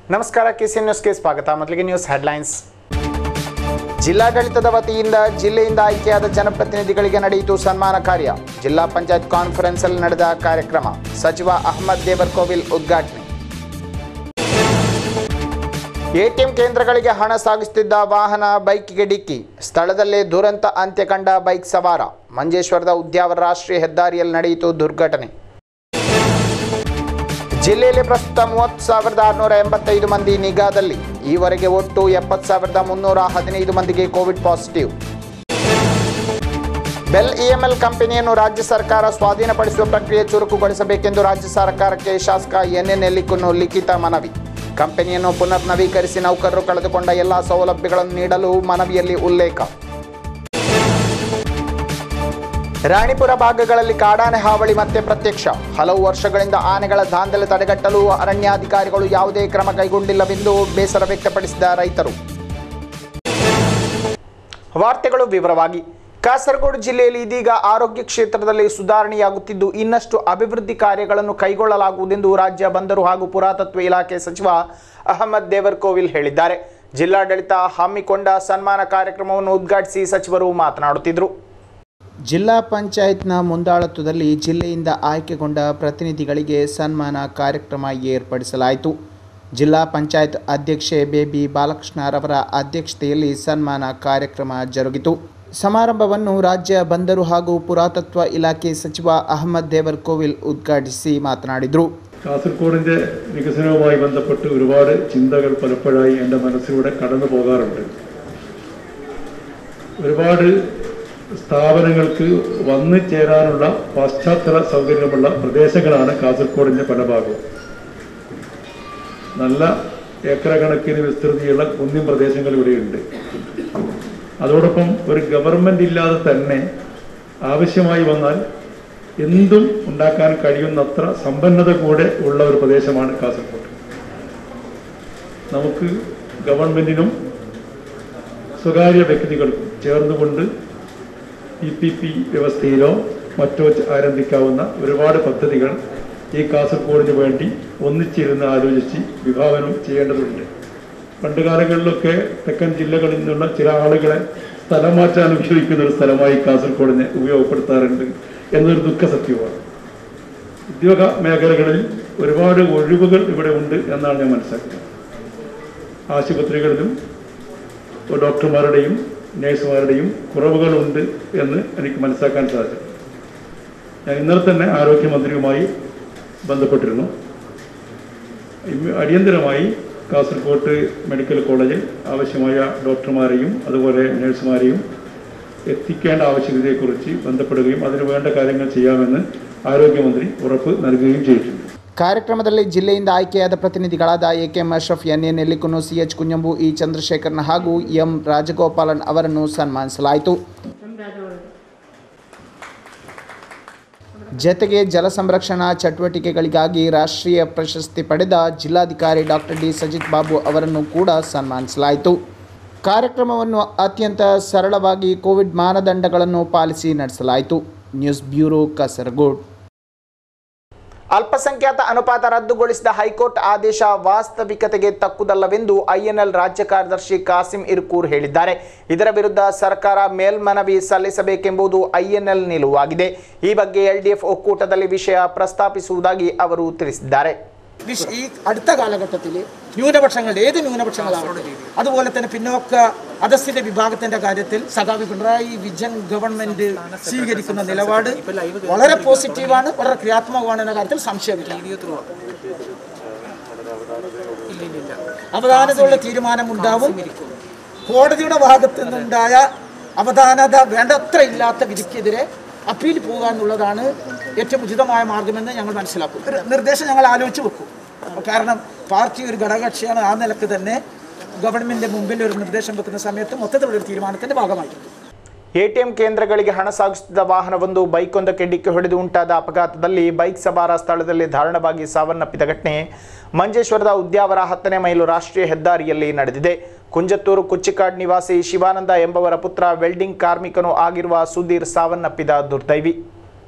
ನಮಸ್ಕಾರ ಕೆಸಿ ನ್ಯೂಸ್ಗೆ ಸ್ವಾಗತ ಮೊದಲಿಗೆ ನ್ಯೂಸ್ ಹೆಡ್ಲೈನ್ಸ್ ಜಿಲ್ಲಾಡಳಿತದ ವತಿಯಿಂದ ಜಿಲ್ಲೆಯಿಂದ ಆಯ್ಕೆಯಾದ ಜನಪ್ರತಿನಿಧಿಗಳಿಗೆ ನಡೆಯಿತು ಸನ್ಮಾನ ಕಾರ್ಯ ಜಿಲ್ಲಾ ಪಂಚಾಯತ್ ಕಾನ್ಫರೆನ್ಸ್ನಲ್ಲಿ ನಡೆದ ಕಾರ್ಯಕ್ರಮ ಸಚಿವ ಅಹಮದ್ ದೇವರ್ಕೋವಿಲ್ ಉದ್ಘಾಟನೆ ಎಟಿಎಂ ಕೇಂದ್ರಗಳಿಗೆ ಹಣ ಸಾಗಿಸುತ್ತಿದ್ದ ವಾಹನ ಬೈಕ್ಗೆ ಡಿಕ್ಕಿ ಸ್ಥಳದಲ್ಲೇ ದುರಂತ ಅಂತ್ಯ ಕಂಡ ಬೈಕ್ ಸವಾರ ಮಂಜೇಶ್ವರದ ಉದ್ಯಾವರ ರಾಷ್ಟ್ರೀಯ ಹೆದ್ದಾರಿಯಲ್ಲಿ ನಡೆಯಿತು ದುರ್ಘಟನೆ ಜಿಲ್ಲೆಯಲ್ಲಿ ಪ್ರಸ್ತುತ ಮೂವತ್ತು ಸಾವಿರದ ಆರುನೂರ ಎಂಬತ್ತೈದು ಮಂದಿ ನಿಗಾದಲ್ಲಿ ಈವರೆಗೆ ಒಟ್ಟು ಎಪ್ಪತ್ತು ಸಾವಿರದ ಮುನ್ನೂರ ಹದಿನೈದು ಮಂದಿಗೆ ಕೋವಿಡ್ ಪಾಸಿಟಿವ್ ಬೆಲ್ ಇಎಂಎಲ್ ಕಂಪನಿಯನ್ನು ರಾಜ್ಯ ಸರ್ಕಾರ ಸ್ವಾಧೀನಪಡಿಸುವ ಪ್ರಕ್ರಿಯೆ ಚುರುಕುಗೊಳಿಸಬೇಕೆಂದು ರಾಜ್ಯ ಸರ್ಕಾರಕ್ಕೆ ಶಾಸಕ ಎನ್ಎನ್ ಎಲ್ಲಿಕುನ್ನು ಲಿಖಿತ ಮನವಿ ಕಂಪನಿಯನ್ನು ಪುನರ್ ನವೀಕರಿಸಿ ನೌಕರರು ಕಳೆದುಕೊಂಡ ಎಲ್ಲ ಸೌಲಭ್ಯಗಳನ್ನು ನೀಡಲು ಮನವಿಯಲ್ಲಿ ಉಲ್ಲೇಖ ರಾಣಿಪುರ ಭಾಗಗಳಲ್ಲಿ ಕಾಡಾನೆ ಹಾವಳಿ ಮತ್ತೆ ಪ್ರತ್ಯಕ್ಷ ಹಲವು ವರ್ಷಗಳಿಂದ ಆನೆಗಳ ದಾಂಧಲೆ ತಡೆಗಟ್ಟಲು ಅರಣ್ಯಾಧಿಕಾರಿಗಳು ಯಾವುದೇ ಕ್ರಮ ಕೈಗೊಂಡಿಲ್ಲವೆಂದು ಬೇಸರ ವ್ಯಕ್ತಪಡಿಸಿದ ರೈತರು ವಾರ್ತೆಗಳು ವಿವರವಾಗಿ ಕಾಸರಗೋಡು ಜಿಲ್ಲೆಯಲ್ಲಿ ಇದೀಗ ಆರೋಗ್ಯ ಕ್ಷೇತ್ರದಲ್ಲಿ ಸುಧಾರಣೆಯಾಗುತ್ತಿದ್ದು ಇನ್ನಷ್ಟು ಅಭಿವೃದ್ಧಿ ಕಾರ್ಯಗಳನ್ನು ಕೈಗೊಳ್ಳಲಾಗುವುದೆಂದು ರಾಜ್ಯ ಬಂದರು ಹಾಗೂ ಪುರಾತತ್ವ ಇಲಾಖೆ ಸಚಿವ ಅಹಮದ್ ದೇವರ್ಕೋವಿಲ್ ಹೇಳಿದ್ದಾರೆ ಜಿಲ್ಲಾಡಳಿತ ಹಮ್ಮಿಕೊಂಡ ಸನ್ಮಾನ ಕಾರ್ಯಕ್ರಮವನ್ನು ಉದ್ಘಾಟಿಸಿ ಸಚಿವರು ಮಾತನಾಡುತ್ತಿದ್ದರು ಜಿಲ್ಲಾ ಪಂಚಾಯತ್ನ ಮುಂದಾಳತ್ವದಲ್ಲಿ ಜಿಲ್ಲೆಯಿಂದ ಆಯ್ಕೆಗೊಂಡ ಪ್ರತಿನಿಧಿಗಳಿಗೆ ಸನ್ಮಾನ ಕಾರ್ಯಕ್ರಮ ಏರ್ಪಡಿಸಲಾಯಿತು ಜಿಲ್ಲಾ ಪಂಚಾಯತ್ ಅಧ್ಯಕ್ಷೆ ಬೇಬಿ ಬಾಲಕೃಷ್ಣರವರ ಅಧ್ಯಕ್ಷತೆಯಲ್ಲಿ ಸನ್ಮಾನ ಕಾರ್ಯಕ್ರಮ ಜರುಗಿತು ಸಮಾರಂಭವನ್ನು ರಾಜ್ಯ ಬಂದರು ಹಾಗೂ ಪುರಾತತ್ವ ಇಲಾಖೆ ಸಚಿವ ಅಹಮದ್ ದೇವರ್ಕೋವಿಲ್ ಉದ್ಘಾಟಿಸಿ മാതനാടിದ್ರು കാസർഗോഡിൻ്റെ വികസനവുമായി ബന്ധപ്പെട്ട് ഒരുപാട് ചിന്തകൾ പലപ്പോഴായി എൻ്റെ മനസ്സിലൂടെ കടന്നു പോകാറുണ്ട് ഒരുപാട് സ്ഥാപനങ്ങൾക്ക് വന്നു ചേരാനുള്ള പാശ്ചാത്തല സൗകര്യമുള്ള പ്രദേശങ്ങളാണ് കാസർഗോഡിൻ്റെ പല ഭാഗവും നല്ല ഏക്കറ കണക്കിന് വിസ്തൃതിയുള്ള കുന്നിൻ പ്രദേശങ്ങൾ ഇവിടെയുണ്ട് അതോടൊപ്പം ഒരു ഗവൺമെൻറ് ഇല്ലാതെ തന്നെ ആവശ്യമായി വന്നാൽ എന്തും ഉണ്ടാക്കാൻ കഴിയുന്നത്ര സമ്പന്നത കൂടെ ഉള്ള ഒരു പ്രദേശമാണ് കാസർഗോഡ് നമുക്ക് ഗവൺമെന്റിനും സ്വകാര്യ വ്യക്തികൾക്കും ചേർന്നുകൊണ്ട് ഇ പി പി വ്യവസ്ഥയിലോ മറ്റോ ആരംഭിക്കാവുന്ന ഒരുപാട് പദ്ധതികൾ ഈ കാസർഗോഡിന് വേണ്ടി ഒന്നിച്ചിരുന്ന് ആലോചിച്ച് വിഭാവനം ചെയ്യേണ്ടതുണ്ട് പണ്ട് കാലങ്ങളിലൊക്കെ തെക്കൻ ജില്ലകളിൽ നിന്നുള്ള ചില ആളുകളെ സ്ഥലം മാറ്റാൻ ഉപയോഗിക്കുന്ന ഒരു സ്ഥലമായി കാസർഗോഡിനെ ഉപയോഗപ്പെടുത്താറുണ്ട് എന്നൊരു ദുഃഖസത്യമാണ് ഉദ്യോഗ മേഖലകളിൽ ഒരുപാട് ഒഴിവുകൾ ഇവിടെ ഉണ്ട് എന്നാണ് ഞാൻ മനസ്സിലാക്കുന്നത് ആശുപത്രികളിലും ഡോക്ടർമാരുടെയും നഴ്സുമാരുടെയും കുറവുകളുണ്ട് എന്ന് എനിക്ക് മനസ്സിലാക്കാൻ സാധിച്ചു ഞാൻ ഇന്നലെ തന്നെ ആരോഗ്യമന്ത്രിയുമായി ബന്ധപ്പെട്ടിരുന്നു ഇമ്മ- അടിയന്തരമായി കാസർഗോഡ് മെഡിക്കൽ കോളേജിൽ ആവശ്യമായ ഡോക്ടർമാരെയും അതുപോലെ നഴ്സുമാരെയും എത്തിക്കേണ്ട ആവശ്യകതയെക്കുറിച്ച് ബന്ധപ്പെടുകയും അതിന് വേണ്ട കാര്യങ്ങൾ ചെയ്യാമെന്ന് ആരോഗ്യമന്ത്രി ഉറപ്പ് നൽകുകയും ചെയ്തിട്ടുണ്ട് ಕಾರ್ಯಕ್ರಮದಲ್ಲಿ ಜಿಲ್ಲೆಯಿಂದ ಆಯ್ಕೆಯಾದ ಪ್ರತಿನಿಧಿಗಳಾದ A K Ashraf N N ಎಲ್ಲಿಕುನು ಸಿ ಎಚ್ ಕುಂಜಂಬು ಇ ಚಂದ್ರಶೇಖರ್ನ ಹಾಗೂ ಎಂ ರಾಜಗೋಪಾಲನ್ ಅವರನ್ನು ಸನ್ಮಾನಿಸಲಾಯಿತು ಜತೆಗೆ ಜಲ ಸಂರಕ್ಷಣಾ ಚಟುವಟಿಕೆಗಳಿಗಾಗಿ ರಾಷ್ಟ್ರೀಯ ಪ್ರಶಸ್ತಿ ಪಡೆದ ಜಿಲ್ಲಾಧಿಕಾರಿ ಡಾಕ್ಟರ್ ಡಿ ಸಜಿತ್ ಬಾಬು ಅವರನ್ನು ಕೂಡ ಸನ್ಮಾನಿಸಲಾಯಿತು ಕಾರ್ಯಕ್ರಮವನ್ನು ಅತ್ಯಂತ ಸರಳವಾಗಿ ಕೋವಿಡ್ ಮಾನದಂಡಗಳನ್ನು ಪಾಲಿಸಿ ನಡೆಸಲಾಯಿತು ನ್ಯೂಸ್ ಬ್ಯೂರೋ ಕಾಸರಗೋಡ್ ಅಲ್ಪಸಂಖ್ಯಾತ ಅನುಪಾತ ರದ್ದುಗೊಳಿಸಿದ ಹೈಕೋರ್ಟ್ ಆದೇಶ ವಾಸ್ತವಿಕತೆಗೆ ತಕ್ಕುದಲ್ಲವೆಂದು ಐಎನ್ಎಲ್ ರಾಜ್ಯ ಕಾರ್ಯದರ್ಶಿ ಕಾಸಿಂ ಇರ್ಕೂರ್ ಹೇಳಿದ್ದಾರೆ ಇದರ ವಿರುದ್ಧ ಸರ್ಕಾರ ಮೇಲ್ಮನವಿ ಸಲ್ಲಿಸಬೇಕೆಂಬುದು ಐಎನ್ಎಲ್ ನಿಲುವಾಗಿದೆ ಈ ಬಗ್ಗೆ ಎಲ್ಡಿಎಫ್ ಒಕ್ಕೂಟದಲ್ಲಿ ವಿಷಯ പ്രസ്താಪಿಸುವುದಾಗಿ ಅವರು ತಿಳಿಸಿದ್ದಾರೆ വിഷ- ഈ അടുത്ത കാലഘട്ടത്തിൽ ന്യൂനപക്ഷങ്ങളുടെ ഏത് ന്യൂനപക്ഷങ്ങളാവട്ടെ അതുപോലെ തന്നെ പിന്നോക്ക അധസ്ഥിത വിഭാഗത്തിന്റെ കാര്യത്തിൽ സഖാവി പിണറായി വിജയൻ ഗവൺമെന്റ് സ്വീകരിക്കുന്ന നിലപാട് വളരെ പോസിറ്റീവാണ് വളരെ ക്രിയാത്മകമാണ് എന്ന കാര്യത്തിൽ സംശയമില്ല അവധാനതയുള്ള തീരുമാനമുണ്ടാവും കോടതിയുടെ ഭാഗത്തു നിന്നുണ്ടായ അവധാനത വേണ്ടത്ര ഇല്ലാത്ത വിധിക്കെതിരെ അപ്പീൽ പോകുക എന്നുള്ളതാണ് ഏറ്റവും ഉചിതമായ മാർഗമെന്ന് ഞങ്ങൾ മനസ്സിലാക്കും ഒരു നിർദ്ദേശം ഞങ്ങൾ ആലോചിച്ച് വെക്കും കാരണം പാർട്ടി ഒരു ഘടകകക്ഷിയാണ് ആ നിലക്ക് തന്നെ ഗവൺമെന്റിന്റെ മുമ്പിൽ ഒരു നിർദ്ദേശം വെക്കുന്ന സമയത്ത് മൊത്തത്തിലുള്ള ഒരു തീരുമാനത്തിന്റെ ഭാഗമായിരിക്കും ಎಟಿಎಂ ಕೇಂದ್ರಗಳಿಗೆ ಹಣ ಸಾಗಿಸುತ್ತಿದ್ದ ವಾಹನವೊಂದು ಬೈಕೊಂದಕ್ಕೆ ಡಿಕ್ಕಿ ಹೊಡೆದು ಉಂಟಾದ ಅಪಘಾತದಲ್ಲಿ ಬೈಕ್ ಸವಾರ ಸ್ಥಳದಲ್ಲಿ ದಾರುಣವಾಗಿ ಸಾವನ್ನಪ್ಪಿದ ಘಟನೆ ಮಂಜೇಶ್ವರದ ಉದ್ಯಾವರ ಹತ್ತನೇ ಮೈಲು ರಾಷ್ಟ್ರೀಯ ಹೆದ್ದಾರಿಯಲ್ಲಿ ನಡೆದಿದೆ ಕುಂಜತ್ತೂರು ಕುಚ್ಚಿಕಾಡ್ ನಿವಾಸಿ ಶಿವಾನಂದ ಎಂಬವರ ಪುತ್ರ ವೆಲ್ಡಿಂಗ್ ಕಾರ್ಮಿಕನು ಆಗಿರುವ ಸುಧೀರ್ ಸಾವನ್ನಪ್ಪಿದ ದುರ್ದೈವಿ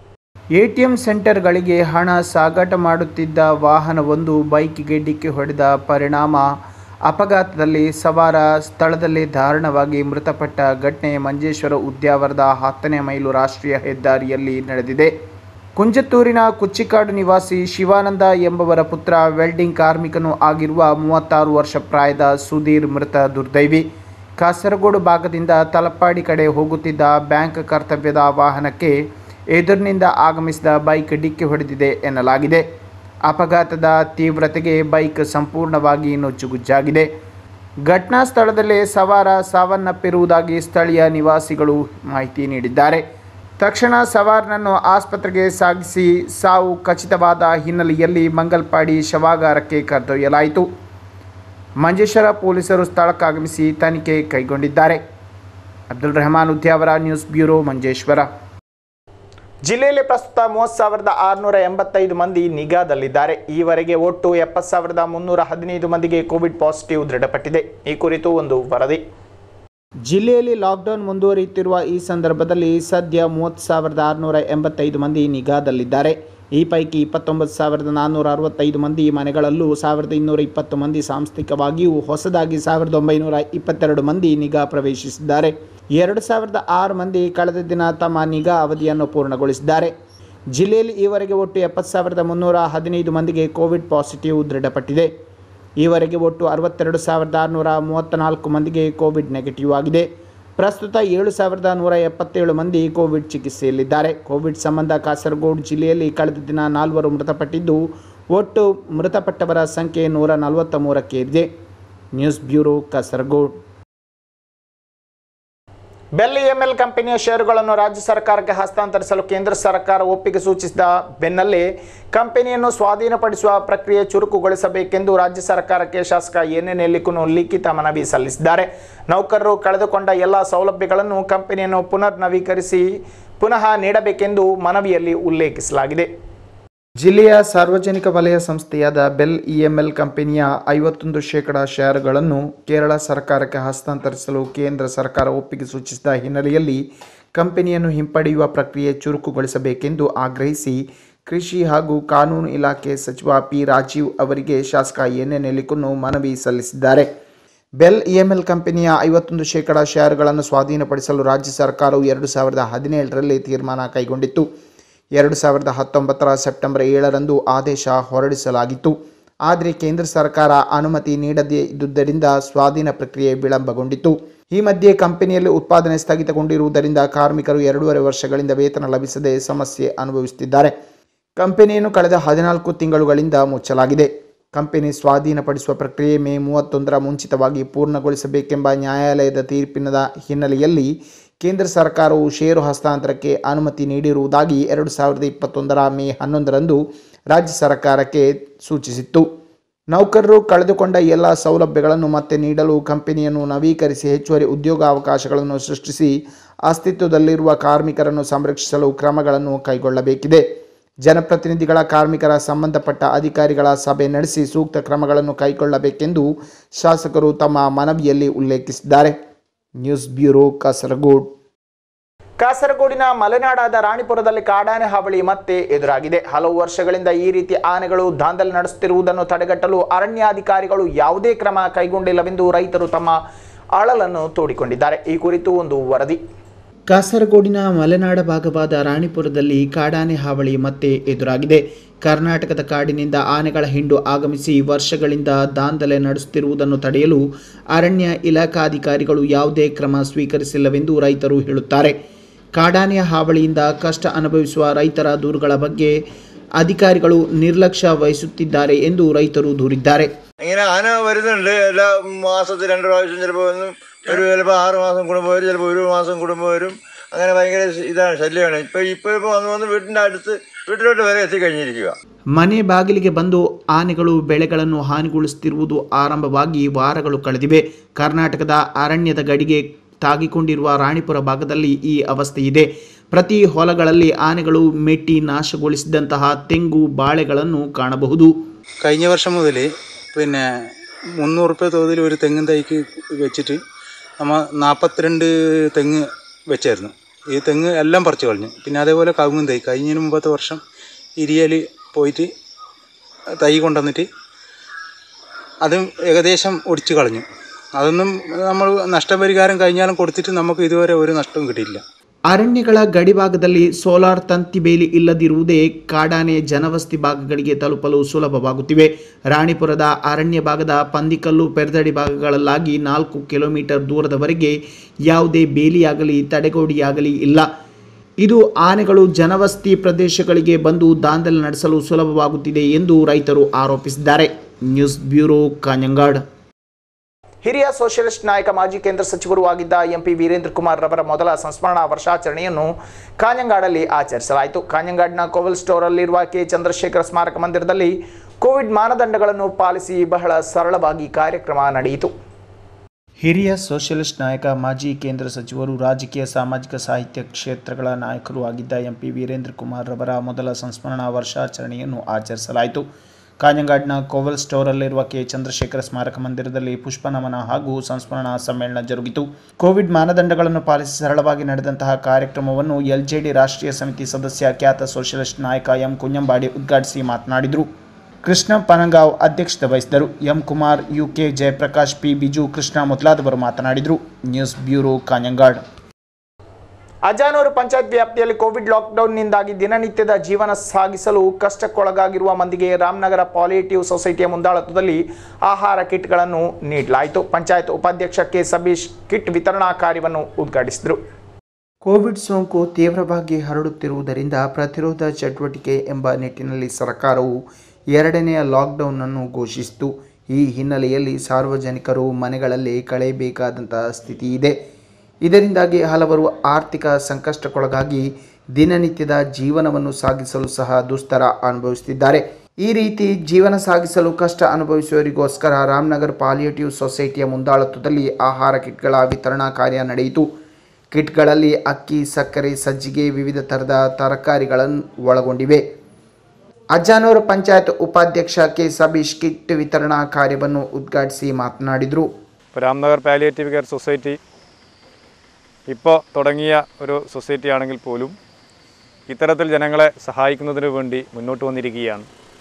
ಎಟಿಎಂ ಸೆಂಟರ್ಗಳಿಗೆ ಹಣ ಸಾಗಾಟ ಮಾಡುತ್ತಿದ್ದ ವಾಹನವೊಂದು ಬೈಕಿಗೆ ಡಿಕ್ಕಿ ಹೊಡೆದ ಪರಿಣಾಮ ಅಪಘಾತದಲ್ಲಿ ಸವಾರ ಸ್ಥಳದಲ್ಲೇ ದಾರುಣವಾಗಿ ಮೃತಪಟ್ಟ ಘಟನೆ ಮಂಜೇಶ್ವರ ಉದ್ಯಾವರದ ಹತ್ತನೇ ಮೈಲು ರಾಷ್ಟ್ರೀಯ ಹೆದ್ದಾರಿಯಲ್ಲಿ ನಡೆದಿದೆ ಕುಂಜತ್ತೂರಿನ ಕುಚ್ಚಿಕಾಡು ನಿವಾಸಿ ಶಿವಾನಂದ ಎಂಬವರ ಪುತ್ರ ವೆಲ್ಡಿಂಗ್ ಕಾರ್ಮಿಕನೂ ಆಗಿರುವ ಮೂವತ್ತಾರು ವರ್ಷ ಪ್ರಾಯದ ಸುಧೀರ್ ಮೃತ ದುರ್ದೈವಿ ಕಾಸರಗೋಡು ಭಾಗದಿಂದ ತಲಪ್ಪಾಡಿ ಕಡೆ ಹೋಗುತ್ತಿದ್ದ ಬ್ಯಾಂಕ್ ಕರ್ತವ್ಯದ ವಾಹನಕ್ಕೆ ಎದುರಿನಿಂದ ಆಗಮಿಸಿದ ಬೈಕ್ ಡಿಕ್ಕಿ ಹೊಡೆದಿದೆ ಎನ್ನಲಾಗಿದೆ ಅಪಘಾತದ ತೀವ್ರತೆಗೆ ಬೈಕ್ ಸಂಪೂರ್ಣವಾಗಿ ನುಜ್ಜುಗುಜ್ಜಾಗಿದೆ ಘಟನಾ ಸ್ಥಳದಲ್ಲೇ ಸವಾರ ಸಾವನ್ನಪ್ಪಿರುವುದಾಗಿ ಸ್ಥಳೀಯ ನಿವಾಸಿಗಳು ಮಾಹಿತಿ ನೀಡಿದ್ದಾರೆ ತಕ್ಷಣ ಸವಾರನನ್ನು ಆಸ್ಪತ್ರೆಗೆ ಸಾಗಿಸಿ ಸಾವು ಖಚಿತವಾದ ಹಿನ್ನೆಲೆಯಲ್ಲಿ ಮಂಗಲ್ಪಾಡಿ ಶವಾಗಾರಕ್ಕೆ ಕರೆದೊಯ್ಯಲಾಯಿತು ಮಂಜೇಶ್ವರ ಪೊಲೀಸರು ಸ್ಥಳಕ್ಕಾಗಮಿಸಿ ತನಿಖೆ ಕೈಗೊಂಡಿದ್ದಾರೆ ಅಬ್ದುಲ್ ರೆಹಮಾನ್ ಉದ್ಯಾವರ ನ್ಯೂಸ್ ಬ್ಯೂರೋ ಮಂಜೇಶ್ವರ ಜಿಲ್ಲೆಯಲ್ಲಿ ಪ್ರಸ್ತುತ ಮೂವತ್ತು ಸಾವಿರದ ಆರುನೂರ ಎಂಬತ್ತೈದು ಮಂದಿ ನಿಗಾದಲ್ಲಿದ್ದಾರೆ ಈವರೆಗೆ ಒಟ್ಟು ಎಪ್ಪತ್ತು ಸಾವಿರದ ಮುನ್ನೂರ ಹದಿನೈದು ಮಂದಿಗೆ ಕೋವಿಡ್ ಪಾಸಿಟಿವ್ ದೃಢಪಟ್ಟಿದೆ ಈ ಕುರಿತು ಒಂದು ವರದಿ ಜಿಲ್ಲೆಯಲ್ಲಿ ಲಾಕ್ಡೌನ್ ಮುಂದುವರಿಯುತ್ತಿರುವ ಈ ಸಂದರ್ಭದಲ್ಲಿ ಸದ್ಯ ಮೂವತ್ತು ಸಾವಿರದ ಆರುನೂರ ಎಂಬತ್ತೈದು ಮಂದಿ ನಿಗಾದಲ್ಲಿದ್ದಾರೆ ಈ ಪೈಕಿ ಇಪ್ಪತ್ತೊಂಬತ್ತು ಸಾವಿರದ ನಾನ್ನೂರ ಅರವತ್ತೈದು ಮಂದಿ ಮನೆಗಳಲ್ಲೂ ಸಾವಿರದ ಇನ್ನೂರ ಇಪ್ಪತ್ತು ಮಂದಿ ಸಾಂಸ್ಥಿಕವಾಗಿಯೂ ಹೊಸದಾಗಿ ಸಾವಿರದ ಒಂಬೈನೂರ ಇಪ್ಪತ್ತೆರಡು ಮಂದಿ ನಿಗಾ ಪ್ರವೇಶಿಸಿದ್ದಾರೆ ಎರಡು ಸಾವಿರದ ಆರು ಮಂದಿ ಕಳೆದ ದಿನ ತಮ್ಮ ನಿಗಾ ಅವಧಿಯನ್ನು ಪೂರ್ಣಗೊಳಿಸಿದ್ದಾರೆ ಜಿಲ್ಲೆಯಲ್ಲಿ ಈವರೆಗೆ ಒಟ್ಟು ಎಪ್ಪತ್ತು ಸಾವಿರದ ಮುನ್ನೂರ ಹದಿನೈದು ಮಂದಿಗೆ ಕೋವಿಡ್ ಪಾಸಿಟಿವ್ ದೃಢಪಟ್ಟಿದೆ ಈವರೆಗೆ ಒಟ್ಟು ಅರವತ್ತೆರಡು ಸಾವಿರದ ಆರುನೂರ ಮೂವತ್ತ ನಾಲ್ಕು ಮಂದಿಗೆ ಕೋವಿಡ್ ನೆಗೆಟಿವ್ ಆಗಿದೆ ಪ್ರಸ್ತುತ ಏಳು ಸಾವಿರದ ನೂರ ಎಪ್ಪತ್ತೇಳು ಮಂದಿ ಕೋವಿಡ್ ಚಿಕಿತ್ಸೆಯಲ್ಲಿದ್ದಾರೆ ಕೋವಿಡ್ ಸಂಬಂಧ ಕಾಸರಗೋಡು ಜಿಲ್ಲೆಯಲ್ಲಿ ಕಳೆದ ದಿನ ನಾಲ್ವರು ಮೃತಪಟ್ಟಿದ್ದು ಒಟ್ಟು ಮೃತಪಟ್ಟವರ ಸಂಖ್ಯೆ ನೂರ ನಲವತ್ತ ಮೂರಕ್ಕೇರಿದೆ news bureau Kasaragod BHEL EML ಕಂಪನಿಯ ಷೇರುಗಳನ್ನು ರಾಜ್ಯ ಸರ್ಕಾರಕ್ಕೆ ಹಸ್ತಾಂತರಿಸಲು ಕೇಂದ್ರ ಸರ್ಕಾರ ಒಪ್ಪಿಗೆ ಸೂಚಿಸಿದ ಬೆನ್ನಲ್ಲೇ ಕಂಪನಿಯನ್ನು ಸ್ವಾಧೀನಪಡಿಸುವ ಪ್ರಕ್ರಿಯೆ ಚುರುಕುಗೊಳಿಸಬೇಕೆಂದು ರಾಜ್ಯ ಸರ್ಕಾರಕ್ಕೆ ಶಾಸಕ ಎನ್ ಎನ್ ಎಲ್ಲಿಕುನು ಲಿಖಿತ ಮನವಿ ಸಲ್ಲಿಸಿದ್ದಾರೆ ನೌಕರರು ಕಳೆದುಕೊಂಡ ಎಲ್ಲ ಸೌಲಭ್ಯಗಳನ್ನು ಕಂಪನಿಯನ್ನು ಪುನರ್ ನವೀಕರಿಸಿ ಪುನಃ ನೀಡಬೇಕೆಂದು ಮನವಿಯಲ್ಲಿ ಉಲ್ಲೇಖಿಸಲಾಗಿದೆ ಜಿಲ್ಲೆಯ ಸಾರ್ವಜನಿಕ ವಲಯ ಸಂಸ್ಥೆಯಾದ ಬೆಲ್ ಇಎಂಎಲ್ ಕಂಪನಿಯ ಐವತ್ತೊಂದು ಶೇಕಡ ಶೇರುಗಳನ್ನು ಕೇರಳ ಸರ್ಕಾರಕ್ಕೆ ಹಸ್ತಾಂತರಿಸಲು ಕೇಂದ್ರ ಸರ್ಕಾರ ಒಪ್ಪಿಗೆ ಸೂಚಿಸಿದ ಹಿನ್ನೆಲೆಯಲ್ಲಿ ಕಂಪನಿಯನ್ನು ಹಿಂಪಡೆಯುವ ಪ್ರಕ್ರಿಯೆ ಚುರುಕುಗೊಳಿಸಬೇಕೆಂದು ಆಗ್ರಹಿಸಿ ಕೃಷಿ ಹಾಗೂ ಕಾನೂನು ಇಲಾಖೆ ಸಚಿವ ಪಿ ರಾಜೀವ್ ಅವರಿಗೆ ಶಾಸಕ ಎನ್ ಎನ್ ಎಲಿಕುನ್ನು ಮನವಿ ಸಲ್ಲಿಸಿದ್ದಾರೆ ಬೆಲ್ ಇಎಂಎಲ್ ಕಂಪನಿಯ ಐವತ್ತೊಂದು ಶೇಕಡ ಶೇರುಗಳನ್ನು ಸ್ವಾಧೀನಪಡಿಸಲು ರಾಜ್ಯ ಸರ್ಕಾರವು ಎರಡು ಸಾವಿರದ ಹದಿನೇಳರಲ್ಲಿ ತೀರ್ಮಾನ ಕೈಗೊಂಡಿತ್ತು ಎರಡು ಸಾವಿರದ ಹತ್ತೊಂಬತ್ತರ ಸೆಪ್ಟೆಂಬರ್ ಏಳರಂದು ಆದೇಶ ಹೊರಡಿಸಲಾಗಿತ್ತು ಆದರೆ ಕೇಂದ್ರ ಸರ್ಕಾರ ಅನುಮತಿ ನೀಡದೇ ಇದ್ದುದರಿಂದ ಸ್ವಾಧೀನ ಪ್ರಕ್ರಿಯೆ ವಿಳಂಬಗೊಂಡಿತ್ತು ಈ ಮಧ್ಯೆ ಕಂಪನಿಯಲ್ಲಿ ಉತ್ಪಾದನೆ ಸ್ಥಗಿತಗೊಂಡಿರುವುದರಿಂದ ಕಾರ್ಮಿಕರು ಎರಡೂವರೆ ವರ್ಷಗಳಿಂದ ವೇತನ ಲಭಿಸದೆ ಸಮಸ್ಯೆ ಅನುಭವಿಸುತ್ತಿದ್ದಾರೆ ಕಂಪನಿಯನ್ನು ಕಳೆದ ಹದಿನಾಲ್ಕು ತಿಂಗಳುಗಳಿಂದ ಮುಚ್ಚಲಾಗಿದೆ ಕಂಪನಿ ಸ್ವಾಧೀನಪಡಿಸುವ ಪ್ರಕ್ರಿಯೆ ಮೇ ಮೂವತ್ತೊಂದರ ಮುಂಚಿತವಾಗಿ ಪೂರ್ಣಗೊಳಿಸಬೇಕೆಂಬ ನ್ಯಾಯಾಲಯದ ತೀರ್ಪಿನ ಹಿನ್ನೆಲೆಯಲ್ಲಿ ಕೇಂದ್ರ ಸರ್ಕಾರವು ಷೇರು ಹಸ್ತಾಂತರಕ್ಕೆ ಅನುಮತಿ ನೀಡಿರುವುದಾಗಿ ಎರಡು ಸಾವಿರದ ಇಪ್ಪತ್ತೊಂದರ ಮೇ ಹನ್ನೊಂದರಂದು ರಾಜ್ಯ ಸರ್ಕಾರಕ್ಕೆ ಸೂಚಿಸಿತ್ತು ನೌಕರರು ಕಳೆದುಕೊಂಡ ಎಲ್ಲ ಸೌಲಭ್ಯಗಳನ್ನು ಮತ್ತೆ ನೀಡಲು ಕಂಪನಿಯನ್ನು ನವೀಕರಿಸಿ ಹೆಚ್ಚುವರಿ ಉದ್ಯೋಗಾವಕಾಶಗಳನ್ನು ಸೃಷ್ಟಿಸಿ ಅಸ್ತಿತ್ವದಲ್ಲಿರುವ ಕಾರ್ಮಿಕರನ್ನು ಸಂರಕ್ಷಿಸಲು ಕ್ರಮಗಳನ್ನು ಕೈಗೊಳ್ಳಬೇಕಿದೆ ಜನಪ್ರತಿನಿಧಿಗಳ ಕಾರ್ಮಿಕರ ಸಂಬಂಧಪಟ್ಟ ಅಧಿಕಾರಿಗಳ ಸಭೆ ನಡೆಸಿ ಸೂಕ್ತ ಕ್ರಮಗಳನ್ನು ಕೈಗೊಳ್ಳಬೇಕೆಂದು ಶಾಸಕರು ತಮ್ಮ ಮನವಿಯಲ್ಲಿ ಉಲ್ಲೇಖಿಸಿದ್ದಾರೆ ನ್ಯೂಸ್ ಬ್ಯೂರೋ ಕಾಸರಗೋಡು ಕಾಸರಗೋಡಿನ ಮಲೆನಾಡಾದ ರಾಣಿಪುರದಲ್ಲಿ ಕಾಡಾನೆ ಹಾವಳಿ ಮತ್ತೆ ಎದುರಾಗಿದೆ ಹಲವು ವರ್ಷಗಳಿಂದ ಈ ರೀತಿ ಆನೆಗಳು ದಾಂಧಲೆ ನಡೆಸುತ್ತಿರುವುದನ್ನು ತಡೆಗಟ್ಟಲು ಅರಣ್ಯಾಧಿಕಾರಿಗಳು ಯಾವುದೇ ಕ್ರಮ ಕೈಗೊಂಡಿಲ್ಲವೆಂದು ರೈತರು ತಮ್ಮ ಅಳಲನ್ನು ತೋಡಿಕೊಂಡಿದ್ದಾರೆ ಈ ಕುರಿತು ಒಂದು ವರದಿ ಕಾಸರಗೋಡಿನ ಮಲೆನಾಡ ಭಾಗವಾದ ರಾಣಿಪುರದಲ್ಲಿ ಕಾಡಾನೆ ಹಾವಳಿ ಮತ್ತೆ ಎದುರಾಗಿದೆ ಕರ್ನಾಟಕದ ಕಾಡಿನಿಂದ ಆನೆಗಳ ಹಿಂಡು ಆಗಮಿಸಿ ವರ್ಷಗಳಿಂದ ದಾಂಧಲೆ ನಡೆಸುತ್ತಿರುವುದನ್ನು ತಡೆಯಲು ಅರಣ್ಯ ಇಲಾಖಾಧಿಕಾರಿಗಳು ಯಾವುದೇ ಕ್ರಮ ಸ್ವೀಕರಿಸಿಲ್ಲವೆಂದು ರೈತರು ಹೇಳುತ್ತಾರೆ ಕಾಡಾನೆಯ ಹಾವಳಿಯಿಂದ ಕಷ್ಟ ಅನುಭವಿಸುವ ರೈತರ ದೂರುಗಳ ಬಗ್ಗೆ ಅಧಿಕಾರಿಗಳು ನಿರ್ಲಕ್ಷ್ಯ ವಹಿಸುತ್ತಿದ್ದಾರೆ ಎಂದು ರೈತರು ದೂರಿದ್ದಾರೆ ഇങ്ങനെ ആന വരുന്നുണ്ട് എല്ലാ മാസത്തിൽ രണ്ട് പ്രാവശ്യം ചിലപ്പോൾ വന്ന് ഒരു ചിലപ്പോൾ ആറ് മാസം കൂടുമ്പോൾ വരും ചിലപ്പോൾ ഒരു മാസം കൂടുമ്പോൾ വരും അങ്ങനെ ഭയങ്കര ഇതാണ് ശല്യമാണ് ഇപ്പോൾ ഇപ്പോൾ ഇപ്പോൾ വന്ന് വന്ന് വീട്ടിൻ്റെ അടുത്ത് വീട്ടിലോട്ട് വരെ എത്തിക്കഴിഞ്ഞിരിക്കുക ಮನೆ ಬಾಗಿಲಿಗೆ ಬಂದು ಆನೆಗಳು ಬೆಳೆಗಳನ್ನು ಹಾನಿಗೊಳಿಸುತ್ತಿರುವುದು ಆರಂಭವಾಗಿ ವಾರಗಳು ಕಳೆದಿವೆ ಕರ್ನಾಟಕದ ಅರಣ್ಯದ ಗಡಿಗೆ ತಾಗಿಕೊಂಡಿರುವ ರಾಣಿಪುರ ಭಾಗದಲ್ಲಿ ಈ ಅವಸ್ಥೆ ಇದೆ ಪ್ರತಿ ಹೊಲಗಳಲ್ಲಿ ಆನೆಗಳು ಮೆಟ್ಟಿ ನಾಶಗೊಳಿಸಿದಂತಹ ತೆಂಗು ಬಾಳೆಗಳನ್ನು ಕಾಣಬಹುದು കഴിഞ്ഞ വർഷം മുതൽ പിന്നെ മുന്നൂറ് റുപ്യ തോതിൽ ഒരു തെങ്ങിൻ തൈക്ക് വെച്ചിട്ട് നമ്മൾ നാൽപ്പത്തിരണ്ട് തെങ്ങ് വെച്ചായിരുന്നു ഈ തെങ്ങ് എല്ലാം പറിച്ചു കളഞ്ഞു പിന്നെ അതേപോലെ കവുങ്ങും തൈ കഴിഞ്ഞതിന് മുമ്പത്തെ വർഷം ഇരിയൽ പോയിട്ട് തൈ കൊണ്ടുവന്നിട്ട് അതും ഏകദേശം ഒടിച്ചു കളഞ്ഞു അതൊന്നും നമ്മൾ നഷ്ടപരിഹാരം കഴിഞ്ഞാലും കൊടുത്തിട്ട് നമുക്ക് ഇതുവരെ ഒരു നഷ്ടവും കിട്ടിയില്ല ಅರಣ್ಯಗಳ ಗಡಿಭಾಗದಲ್ಲಿ ಸೋಲಾರ್ ತಂತಿ ಬೇಲಿ ಇಲ್ಲದಿರುವುದೇ ಕಾಡಾನೆ ಜನವಸತಿ ಭಾಗಗಳಿಗೆ ತಲುಪಲು ಸುಲಭವಾಗುತ್ತಿವೆ ರಾಣಿಪುರದ ಅರಣ್ಯ ಭಾಗದ ಪಂದಿಕಲ್ಲು ಪೆರ್ದಡಿ ಭಾಗಗಳಲ್ಲಾಗಿ ನಾಲ್ಕು ಕಿಲೋಮೀಟರ್ ದೂರದವರೆಗೆ ಯಾವುದೇ ಬೇಲಿಯಾಗಲಿ ತಡೆಗೋಡಿಯಾಗಲಿ ಇಲ್ಲ ಇದು ಆನೆಗಳು ಜನವಸತಿ ಪ್ರದೇಶಗಳಿಗೆ ಬಂದು ದಾಂಧಲೆ ನಡೆಸಲು ಸುಲಭವಾಗುತ್ತಿದೆ ಎಂದು ರೈತರು ಆರೋಪಿಸಿದ್ದಾರೆ ನ್ಯೂಸ್ ಬ್ಯೂರೋ ಕಾഞ്ഞങ്ങാട് ಹಿರಿಯ ಸೋಷಲಿಸ್ಟ್ ನಾಯಕ ಮಾಜಿ ಕೇಂದ್ರ ಸಚಿವರು ಆಗಿದ್ದ ಎಂಪಿ ವೀರೇಂದ್ರ ಕುಮಾರ್ ರವರ ಮೊದಲ ಸಂಸ್ಮರಣಾ ವರ್ಷಾಚರಣೆಯನ್ನು ಕಾഞ്ഞങ്ങാಡಲ್ಲಿ ಆಚರಿಸಲಾಯಿತು ಕಾഞ്ഞങ്ങാಡಿನ ಕೋವಲ್ ಸ್ಟೋರಲ್ಲಿರುವ ಕೆ ಚಂದ್ರಶೇಖರ ಸ್ಮಾರಕ ಮಂದಿರದಲ್ಲಿ ಕೋವಿಡ್ ಮಾನದಂಡಗಳನ್ನು ಪಾಲಿಸಿ ಬಹಳ ಸರಳವಾಗಿ ಕಾರ್ಯಕ್ರಮ ನಡೆಯಿತು ಹಿರಿಯ ಸೋಷಲಿಸ್ಟ್ ನಾಯಕ ಮಾಜಿ ಕೇಂದ್ರ ಸಚಿವರು ರಾಜಕೀಯ ಸಾಮಾಜಿಕ ಸಾಹಿತ್ಯ ಕ್ಷೇತ್ರಗಳ ನಾಯಕರು ಆಗಿದ್ದ ಎಂಪಿ ವೀರೇಂದ್ರ ಕುಮಾರ್ ರವರ ಮೊದಲ ಸಂಸ್ಮರಣಾ ವರ್ಷಾಚರಣೆಯನ್ನು ಆಚರಿಸಲಾಯಿತು ಕಾഞ്ഞങ്ങാಡಿನ ಕೋವಲ್ ಸ್ಟೋರಲ್ಲಿರುವ ಕೆ ಚಂದ್ರಶೇಖರ ಸ್ಮಾರಕ ಮಂದಿರದಲ್ಲಿ ಪುಷ್ಪ ನಮನ ಹಾಗೂ ಸಂಸ್ಮರಣಾ ಸಮ್ಮೇಳನ ಜರುಗಿತು ಕೋವಿಡ್ ಮಾನದಂಡಗಳನ್ನು ಪಾಲಿಸಿ ಸರಳವಾಗಿ ನಡೆದಂತಹ ಕಾರ್ಯಕ್ರಮವನ್ನು ಎಲ್ಜೆಡಿ ರಾಷ್ಟ್ರೀಯ ಸಮಿತಿ ಸದಸ್ಯ ಖ್ಯಾತ ಸೋಷಲಿಸ್ಟ್ ನಾಯಕ ಎಂ ಕುഞ്ഞಂಬಾಡಿ ಉದ್ಘಾಟಿಸಿ ಮಾತನಾಡಿದರು ಕೃಷ್ಣ ಪನಗಾಂವ್ ಅಧ್ಯಕ್ಷತೆ ವಹಿಸಿದರು M Kumar UK Jayaprakash P Biju Krishna ಮೊದಲಾದವರು ಮಾತನಾಡಿದರು ನ್ಯೂಸ್ ಬ್ಯೂರೋ ಕಾഞ്ഞങ്ങാട് ಅಜಾನೂರು ಪಂಚಾಯತ್ ವ್ಯಾಪ್ತಿಯಲ್ಲಿ ಕೋವಿಡ್ ಲಾಕ್ಡೌನ್ನಿಂದಾಗಿ ದಿನನಿತ್ಯದ ಜೀವನ ಸಾಗಿಸಲು ಕಷ್ಟಕ್ಕೊಳಗಾಗಿರುವ ಮಂದಿಗೆ ರಾಮನಗರ ಪಾಲಿಯೇಟಿವ್ ಸೊಸೈಟಿಯ ಮುಂದಾಳತ್ವದಲ್ಲಿ ಆಹಾರ ಕಿಟ್ಗಳನ್ನು ನೀಡಲಾಯಿತು ಪಂಚಾಯತ್ ಉಪಾಧ್ಯಕ್ಷ ಕೆ ಸಬೀಶ್ ಕಿಟ್ ವಿತರಣಾ ಕಾರ್ಯವನ್ನು ಉದ್ಘಾಟಿಸಿದರು ಕೋವಿಡ್ ಸೋಂಕು ತೀವ್ರವಾಗಿ ಹರಡುತ್ತಿರುವುದರಿಂದ ಪ್ರತಿರೋಧ ಚಟುವಟಿಕೆ ಎಂಬ ನಿಟ್ಟಿನಲ್ಲಿ ಸರ್ಕಾರವು ಎರಡನೆಯ ಲಾಕ್ಡೌನ್ ಅನ್ನು ಘೋಷಿಸಿತು ಈ ಹಿನ್ನೆಲೆಯಲ್ಲಿ ಸಾರ್ವಜನಿಕರು ಮನೆಗಳಲ್ಲೇ ಕಳೆಯಬೇಕಾದಂತಹ ಸ್ಥಿತಿ ಇದೆ ಇದರಿಂದಾಗಿ ಹಲವರು ಆರ್ಥಿಕ ಸಂಕಷ್ಟಕ್ಕೊಳಗಾಗಿ ದಿನನಿತ್ಯದ ಜೀವನವನ್ನು ಸಾಗಿಸಲು ಸಹ ದುಸ್ತರ ಅನುಭವಿಸುತ್ತಿದ್ದಾರೆ ಈ ರೀತಿ ಜೀವನ ಸಾಗಿಸಲು ಕಷ್ಟ ಅನುಭವಿಸುವವರಿಗೋಸ್ಕರ ರಾಮನಗರ್ ಪಾಲಿಯೇಟಿವ್ ಸೊಸೈಟಿಯ ಮುಂದಾಳತ್ವದಲ್ಲಿ ಆಹಾರ ಕಿಟ್ಗಳ ವಿತರಣಾ ಕಾರ್ಯ ನಡೆಯಿತು ಕಿಟ್ಗಳಲ್ಲಿ ಅಕ್ಕಿ ಸಕ್ಕರೆ ಸಜ್ಜಿಗೆ ವಿವಿಧ ಥರದ ತರಕಾರಿಗಳನ್ನು ಒಳಗೊಂಡಿವೆ ಅಜ್ಜಾನೂರು പഞ്ചായത്ത് ഉപാധ്യക്ഷ കെ സബീഷ് കിറ്റ് വിതരണಾ ಕಾರ್ಯವನ್ನು ಉದ್ಘಾಟಿಸಿ ಮಾತನಾಡಿದರು ഇപ്പോൾ രാംനഗർ പാലിയേറ്റീവ് കെയർ സൊസൈറ്റി ഇപ്പോൾ തുടങ്ങിയ ഒരു സൊസൈറ്റി ആണെങ്കിൽ പോലും ഇത്തരത്തിൽ ജനങ്ങളെ സഹായിക്കുന്നതിന് വേണ്ടി മുന്നോട്ട് വന്നിരിക്കുകയാണ്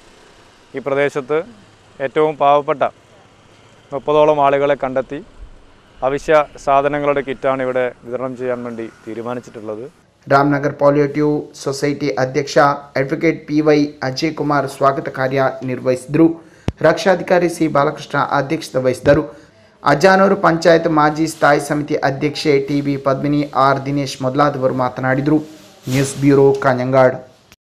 ഈ പ്രദേശത്ത് ഏറ്റവും പാവപ്പെട്ട മുപ്പതോളം ആളുകളെ കണ്ടെത്തി അവശ്യ സാധനങ്ങളുടെ കിറ്റാണ് ഇവിടെ വിതരണം ചെയ്യാൻ വേണ്ടി തീരുമാനിച്ചിട്ടുള്ളത് ರಾಮನಗರ್ ಪಾಲಿಯೇಟಿವ್ ಸೊಸೈಟಿ ಅಧ್ಯಕ್ಷ advocate P Y Ajay Kumar ಸ್ವಾಗತ ಕಾರ್ಯ ನಿರ್ವಹಿಸಿದರು ರಕ್ಷಾಧಿಕಾರಿ ಸಿ ಬಾಲಕೃಷ್ಣ ಅಧ್ಯಕ್ಷತೆ ವಹಿಸಿದರು ಅಜಾನೂರು ಪಂಚಾಯತ್ ಮಾಜಿ ಸ್ಥಾಯಿ ಸಮಿತಿ ಅಧ್ಯಕ್ಷೆ T B Padmini R Dinesh ಮೊದಲಾದವರು ಮಾತನಾಡಿದರು ನ್ಯೂಸ್ ಬ್ಯೂರೋ ಕಾഞ്ഞങ്ങാട്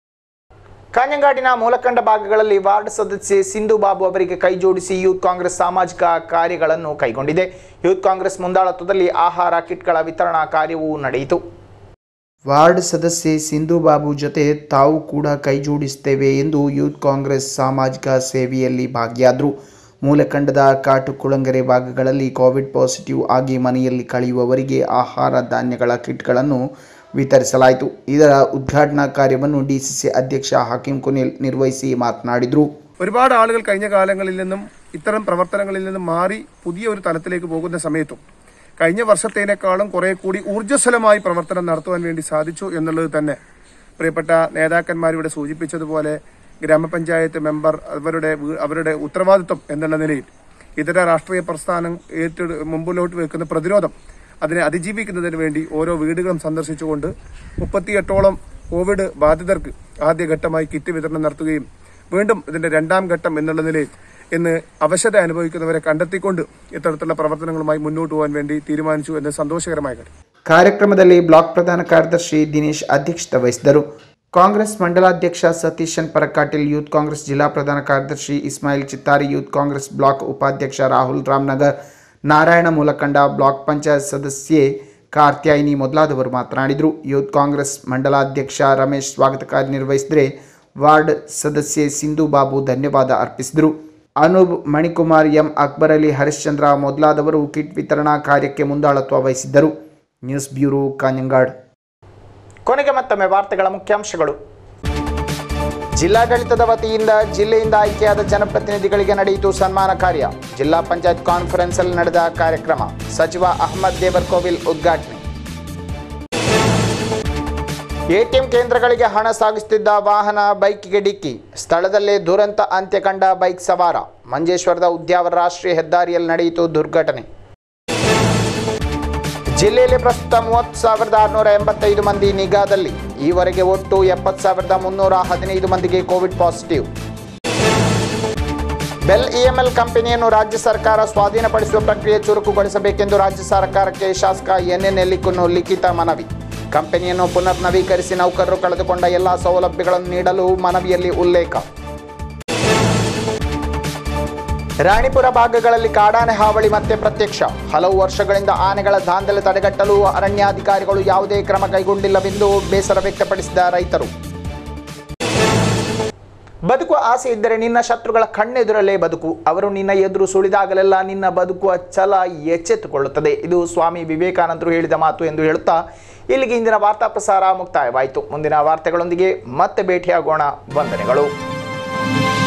ಕಾഞ്ഞങ്ങാಡಿನ ಮೂಲಖಂಡ ಭಾಗಗಳಲ್ಲಿ ವಾರ್ಡ್ ಸದಸ್ಯೆ ಸಿಂಧು ಬಾಬು ಅವರಿಗೆ ಕೈ ಜೋಡಿಸಿ ಯೂತ್ ಕಾಂಗ್ರೆಸ್ ಸಾಮಾಜಿಕ ಕಾರ್ಯಗಳನ್ನು ಕೈಗೊಂಡಿದೆ ಯೂತ್ ಕಾಂಗ್ರೆಸ್ ಮುಂದಾಳತ್ವದಲ್ಲಿ ಆಹಾರ ಕಿಟ್ಗಳ ವಿತರಣಾ ಕಾರ್ಯವೂ ನಡೆಯಿತು ವಾರ್ಡ್ ಸದಸ್ಯೆ ಸಿಂಧು ಬಾಬು ಜೊತೆ ತಾವು ಕೂಡ ಕೈ ಜೋಡಿಸುತ್ತೇವೆ ಎಂದು ಯೂತ್ ಕಾಂಗ್ರೆಸ್ ಸಾಮಾಜಿಕ ಸೇವೆಯಲ್ಲಿ ಭಾಗಿಯಾದರು ಮೂಲಖಂಡದ ಕಾಟುಕುಳಂಗರೆ ಭಾಗಗಳಲ್ಲಿ ಕೋವಿಡ್ ಪಾಸಿಟಿವ್ ಆಗಿ ಮನೆಯಲ್ಲಿ ಕಳೆಯುವವರಿಗೆ ಆಹಾರ ಧಾನ್ಯಗಳ ಕಿಟ್ಗಳನ್ನು ವಿತರಿಸಲಾಯಿತು ಇದರ ಉದ್ಘಾಟನಾ ಕಾರ್ಯವನ್ನು ಡಿಸಿಸಿ ಅಧ್ಯಕ್ಷ ಹಕೀಂ ಕುನಿಲ್ ನಿರ್ವಹಿಸಿ ಮಾತನಾಡಿದರು ഒരുപാട് ആളുകൾ കഴിഞ്ഞ കാലങ്ങളിൽ നിന്നും ഇത്തരം പ്രവർത്തനങ്ങളിൽ നിന്നും മാറി പുതിയ ഒരു തലത്തിലേക്ക് പോകുന്ന സമയത്തും കഴിഞ്ഞ വർഷത്തേനേക്കാളും കുറെ കൂടി ഊർജ്ജസ്വലമായി പ്രവർത്തനം നടത്തുവാൻ വേണ്ടി സാധിച്ചു എന്നുള്ളത് തന്നെ പ്രിയപ്പെട്ട നേതാക്കന്മാർ ഇവിടെ സൂചിപ്പിച്ചതുപോലെ ഗ്രാമപഞ്ചായത്ത് മെമ്പർ അവരുടെ വീ- അവരുടെ ഉത്തരവാദിത്വം എന്നുള്ള നിലയിൽ ഇതര രാഷ്ട്രീയ പ്രസ്ഥാനം ഏറ്റെടു മുമ്പിലോട്ട് വെക്കുന്ന പ്രതിരോധം അതിനെ അതിജീവിക്കുന്നതിന് വേണ്ടി ഓരോ വീടുകളും സന്ദർശിച്ചുകൊണ്ട് മുപ്പത്തിയെട്ടോളം കോവിഡ് ബാധിതർക്ക് ആദ്യഘട്ടമായി കിറ്റ് വിതരണം നടത്തുകയും വീണ്ടും ഇതിന്റെ രണ്ടാം ഘട്ടം എന്നുള്ള നിലയിൽ ഇന്ന് അവശത അനുഭവിക്കുന്നവരെ കണ്ടെത്തിക്കൊണ്ട് ഇത്തരത്തിലുള്ള പ്രവർത്തനങ്ങളുമായി മുന്നോട്ട് പോകാൻ വേണ്ടി തീരുമാനിച്ചു എന്നത് സന്തോഷകരമായ കാര്യം ಕಾರ್ಯಕ್ರಮದಲ್ಲಿ ಬ್ಲಾಕ್ ಪ್ರಧಾನ ಕಾರ್ಯದರ್ಶಿ ದಿನೇಶ್ ಅಧ್ಯಕ್ಷತೆ ವಹಿಸಿದರು ಕಾಂಗ್ರೆಸ್ ಮಂಡಲಾಧ್ಯಕ್ಷ ಸತೀಶನ್ ಪರಕಾಟಿಲ್ ಯೂತ್ ಕಾಂಗ್ರೆಸ್ ಜಿಲ್ಲಾ ಪ್ರಧಾನ ಕಾರ್ಯದರ್ಶಿ ಇಸ್ಮಾಯಿಲ್ ಚಿತ್ತಾರಿ ಯೂತ್ ಕಾಂಗ್ರೆಸ್ ಬ್ಲಾಕ್ ಉಪಾಧ್ಯಕ್ಷ ರಾಹುಲ್ ರಾಮನಗರ್ ನಾರಾಯಣ ಮೂಲಕಂಡ ಬ್ಲಾಕ್ ಪಂಚಾಯತ್ ಸದಸ್ಯೆ ಕಾರ್ತ್ಯಾಯಿನಿ ಮೊದಲಾದವರು ಮಾತನಾಡಿದರು ಯೂತ್ ಕಾಂಗ್ರೆಸ್ ಮಂಡಲಾಧ್ಯಕ್ಷ ರಮೇಶ್ ಸ್ವಾಗತ ಕಾರ್ಯ ನಿರ್ವಹಿಸಿದರೆ ವಾರ್ಡ್ ಸದಸ್ಯೆ ಸಿಂಧು ಬಾಬು ಧನ್ಯವಾದ ಅರ್ಪಿಸಿದರು ಅನೂಬ್ ಮಣಿಕುಮಾರ್ ಎಂ ಅಕ್ಬರ್ ಅಲಿ ಹರಿಶ್ಚಂದ್ರ ಮೊದಲಾದವರು ಕಿಟ್ ವಿತರಣಾ ಕಾರ್ಯಕ್ಕೆ ಮುಂದಾಳತ್ವ ವಹಿಸಿದ್ದರು ನ್ಯೂಸ್ ಬ್ಯೂರೋ ಕಾഞ്ഞങ്ങാട് ಕೊನೆಗೆ ಮತ್ತೊಮ್ಮೆ ವಾರ್ತೆಗಳ ಮುಖ್ಯಾಂಶಗಳು ಜಿಲ್ಲಾಡಳಿತದ ವತಿಯಿಂದ ಜಿಲ್ಲೆಯಿಂದ ಆಯ್ಕೆಯಾದ ಜನಪ್ರತಿನಿಧಿಗಳಿಗೆ ನಡೆಯಿತು ಸನ್ಮಾನ ಕಾರ್ಯ ಜಿಲ್ಲಾ ಪಂಚಾಯತ್ ಕಾನ್ಫರೆನ್ಸ್ ಅಲ್ಲಿ ನಡೆದ ಕಾರ್ಯಕ್ರಮ ಸಚಿವ ಅಹಮದ್ ದೇವರ್ಕೋವಿಲ್ ಉದ್ಘಾಟನೆ ಎಟಿಎಂ ಕೇಂದ್ರಗಳಿಗೆ ಹಣ ಸಾಗಿಸುತ್ತಿದ್ದ ವಾಹನ ಬೈಕ್ಗೆ ಡಿಕ್ಕಿ ಸ್ಥಳದಲ್ಲೇ ದುರಂತ ಅಂತ್ಯ ಕಂಡ ಬೈಕ್ ಸವಾರ ಮಂಜೇಶ್ವರದ ಉದ್ಯಾವರ ರಾಷ್ಟ್ರೀಯ ಹೆದ್ದಾರಿಯಲ್ಲಿ ನಡೆಯಿತು ದುರ್ಘಟನೆ ಜಿಲ್ಲೆಯಲ್ಲಿ ಪ್ರಸ್ತುತ ಮೂವತ್ತು ಸಾವಿರದ ಆರುನೂರ ಎಂಬತ್ತೈದು ಮಂದಿ ನಿಗಾದಲ್ಲಿ ಈವರೆಗೆ ಒಟ್ಟು ಎಪ್ಪತ್ತು ಸಾವಿರದ ಮುನ್ನೂರ ಹದಿನೈದು ಮಂದಿಗೆ ಕೋವಿಡ್ ಪಾಸಿಟಿವ್ ಬೆಲ್ ಇಎಂಎಲ್ ಕಂಪನಿಯನ್ನು ರಾಜ್ಯ ಸರ್ಕಾರ ಸ್ವಾಧೀನಪಡಿಸುವ ಪ್ರಕ್ರಿಯೆ ಚುರುಕುಗೊಳಿಸಬೇಕೆಂದು ರಾಜ್ಯ ಸರ್ಕಾರಕ್ಕೆ ಶಾಸಕ ಎನ್ಎನ್ ಎಲ್ಲಿಕುನ್ನು ಲಿಖಿತ ಮನವಿ ಕಂಪನಿಯನ್ನು ಪುನರ್ ನವೀಕರಿಸಿ ನೌಕರರು ಕಳೆದುಕೊಂಡ ಎಲ್ಲ ಸೌಲಭ್ಯಗಳನ್ನು ನೀಡಲು ಮನವಿಯಲ್ಲಿ ಉಲ್ಲೇಖ ರಾಣಿಪುರ ಭಾಗಗಳಲ್ಲಿ ಕಾಡಾನೆ ಹಾವಳಿ ಮತ್ತೆ ಪ್ರತ್ಯಕ್ಷ ಹಲವು ವರ್ಷಗಳಿಂದ ಆನೆಗಳ ದಾಂಧಲೆ ತಡೆಗಟ್ಟಲು ಅರಣ್ಯಾಧಿಕಾರಿಗಳು ಯಾವುದೇ ಕ್ರಮ ಕೈಗೊಂಡಿಲ್ಲವೆಂದು ಬೇಸರ ವ್ಯಕ್ತಪಡಿಸಿದ ರೈತರು ಬದುಕುವ ಆಸೆ ಇದ್ದರೆ ನಿನ್ನ ಶತ್ರುಗಳ ಕಣ್ಣೆದುರಲ್ಲೇ ಬದುಕು ಅವರು ನಿನ್ನ ಎದುರು ಸುಳಿದಾಗಲೆಲ್ಲ ನಿನ್ನ ಬದುಕುವ ಛಲ ಎಚ್ಚೆತ್ತುಕೊಳ್ಳುತ್ತದೆ ಇದು ಸ್ವಾಮಿ ವಿವೇಕಾನಂದರು ಹೇಳಿದ ಮಾತು ಎಂದು ಹೇಳುತ್ತಾ ಇಲ್ಲಿಗೆ ಇಂದಿನ ವಾರ್ತಾ ಪ್ರಸಾರ ಮುಕ್ತಾಯವಾಯಿತು ಮುಂದಿನ ವಾರ್ತೆಗಳೊಂದಿಗೆ ಮತ್ತೆ ಭೇಟಿಯಾಗೋಣ ವಂದನೆಗಳು